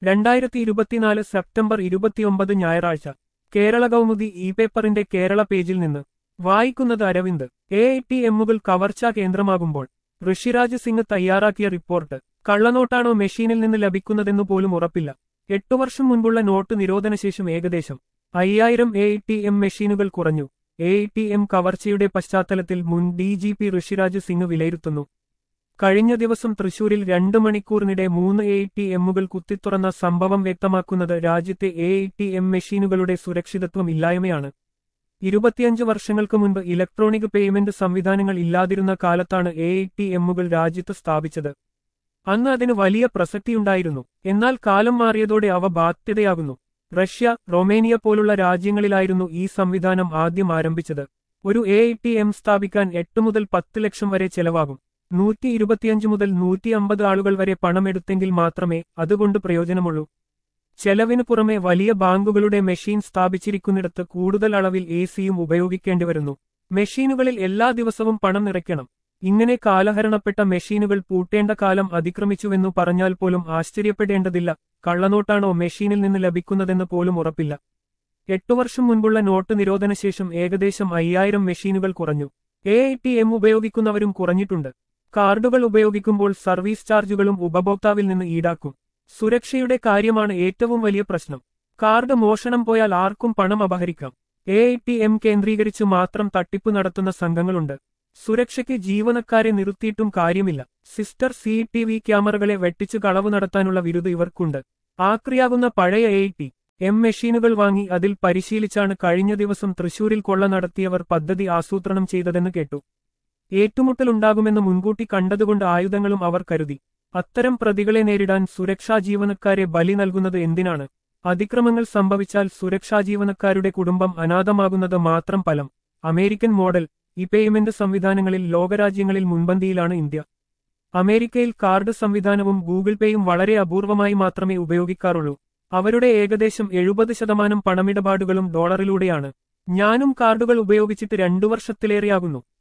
രണ്ടായിരത്തി ഇരുപത്തിനാല് സെപ്റ്റംബർ ഇരുപത്തിയൊമ്പത് ഞായറാഴ്ച കേരള കൗമുദി ഇ പേപ്പറിന്റെ കേരള പേജിൽ നിന്ന് വായിക്കുന്നത് അരവിന്ദ് എ ഐ ടി എമ്മുകൾ കവർച്ചാ കേന്ദ്രമാകുമ്പോൾ ഋഷിരാജ് സിംഗ് തയ്യാറാക്കിയ റിപ്പോർട്ട് കള്ളനോട്ടാണോ മെഷീനിൽ നിന്ന് ലഭിക്കുന്നതെന്നു പോലും ഉറപ്പില്ല എട്ടു വർഷം മുൻപുള്ള നോട്ട് നിരോധനശേഷം ഏകദേശം അയ്യായിരം എ ഐ ടി എം മെഷീനുകൾ കുറഞ്ഞു എ ഐ ടി എം കവർച്ചയുടെ പശ്ചാത്തലത്തിൽ മുൻ D G P Rishiraj Singh വിലയിരുത്തുന്നു കഴിഞ്ഞ ദിവസം തൃശൂരിൽ രണ്ട് മണിക്കൂറിനിടെ മൂന്ന് എ ടി എമ്മുകൾ കുത്തിത്തുറന്ന സംഭവം വ്യക്തമാക്കുന്നത് രാജ്യത്തെ എ ടി എം മെഷീനുകളുടെ സുരക്ഷിതത്വം ഇല്ലായ്മയാണ് ഇരുപത്തിയഞ്ച് വർഷങ്ങൾക്ക് മുൻപ് ഇലക്ട്രോണിക് പേയ്മെന്റ് സംവിധാനങ്ങൾ ഇല്ലാതിരുന്ന കാലത്താണ് എ ടി എമ്മുകൾ രാജ്യത്ത് സ്ഥാപിച്ചത് അന്ന് അതിന് വലിയ പ്രസക്തിയുണ്ടായിരുന്നു എന്നാൽ കാലം മാറിയതോടെ അവ ബാധ്യതയാകുന്നു റഷ്യ റൊമേനിയ പോലുള്ള രാജ്യങ്ങളിലായിരുന്നു ഈ സംവിധാനം ആദ്യം ആരംഭിച്ചത് ഒരു എ ടി എം സ്ഥാപിക്കാൻ എട്ട് മുതൽ പത്ത് ലക്ഷം വരെ ചെലവാകും നൂറ്റി ഇരുപത്തിയഞ്ച് മുതൽ നൂറ്റി അമ്പത് ആളുകൾ വരെ പണമെടുത്തെങ്കിൽ മാത്രമേ അതുകൊണ്ട് പ്രയോജനമുള്ളൂ ചെലവിനു പുറമെ വലിയ ബാങ്കുകളുടെ മെഷീൻ സ്ഥാപിച്ചിരിക്കുന്നിടത്ത് കൂടുതൽ അളവിൽ എ സിയും ഉപയോഗിക്കേണ്ടി വരുന്നു മെഷീനുകളിൽ എല്ലാ ദിവസവും പണം നിറയ്ക്കണം ഇങ്ങനെ കാലഹരണപ്പെട്ട മെഷീനുകൾ പൂട്ടേണ്ട കാലം അതിക്രമിച്ചുവെന്നു പറഞ്ഞാൽ പോലും ആശ്ചര്യപ്പെടേണ്ടതില്ല കള്ളനോട്ടാണോ മെഷീനിൽ നിന്ന് ലഭിക്കുന്നതെന്ന് പോലും ഉറപ്പില്ല എട്ടു വർഷം മുൻപുള്ള നോട്ട് നിരോധനശേഷം ഏകദേശം അയ്യായിരം മെഷീനുകൾ കുറഞ്ഞു എ ഐ ടി എം ഉപയോഗിക്കുന്നവരും കുറഞ്ഞിട്ടുണ്ട് കാർഡുകൾ ഉപയോഗിക്കുമ്പോൾ സർവീസ് ചാർജുകളും ഉപഭോക്താവിൽ നിന്ന് ഈടാക്കും സുരക്ഷയുടെ കാര്യമാണ് ഏറ്റവും വലിയ പ്രശ്നം കാർഡ് മോഷണം പോയാൽ ആർക്കും പണം അപഹരിക്കാം എ ഐ ടി എം കേന്ദ്രീകരിച്ച് മാത്രം തട്ടിപ്പ് നടത്തുന്ന സംഘങ്ങളുണ്ട് സുരക്ഷയ്ക്ക് ജീവനക്കാരെ നിർത്തിയിട്ടും കാര്യമില്ല സിസ്റ്റർ സി ടി വി ക്യാമറകളെ വെട്ടിച്ചു കളവ് നടത്താനുള്ള വിരുദ് ഇവർക്കുണ്ട് ആക്രിയാകുന്ന പഴയ എ ടി എം മെഷീനുകൾ വാങ്ങി അതിൽ പരിശീലിച്ചാണ് കഴിഞ്ഞ ദിവസം തൃശൂരിൽ കൊള്ള നടത്തിയവർ പദ്ധതി ആസൂത്രണം ചെയ്തതെന്ന് കേട്ടു ഏറ്റുമുട്ടലുണ്ടാകുമെന്ന് മുൻകൂട്ടി കണ്ടതുകൊണ്ട് ആയുധങ്ങളും അവർ കരുതി അത്തരം പ്രതികളെ നേരിടാൻ സുരക്ഷാ ജീവനക്കാരെ ബലി നൽകുന്നത് എന്തിനാണ് അതിക്രമങ്ങൾ സംഭവിച്ചാൽ സുരക്ഷാ ജീവനക്കാരുടെ കുടുംബം അനാഥമാകുന്നത് മാത്രം ഫലം അമേരിക്കൻ മോഡൽ ഈ പേയ്മെന്റ് സംവിധാനങ്ങളിൽ ലോകരാജ്യങ്ങളിൽ മുൻപന്തിയിലാണ് ഇന്ത്യ അമേരിക്കയിൽ കാർഡ് സംവിധാനവും ഗൂഗിൾ പേയും വളരെ അപൂർവമായി മാത്രമേ ഉപയോഗിക്കാറുള്ളൂ അവരുടെ ഏകദേശം എഴുപത് ശതമാനം പണമിടപാടുകളും ഡോളറിലൂടെയാണ് ഞാനും കാർഡുകൾ ഉപയോഗിച്ചിട്ട് രണ്ടു വർഷത്തിലേറെയാകുന്നു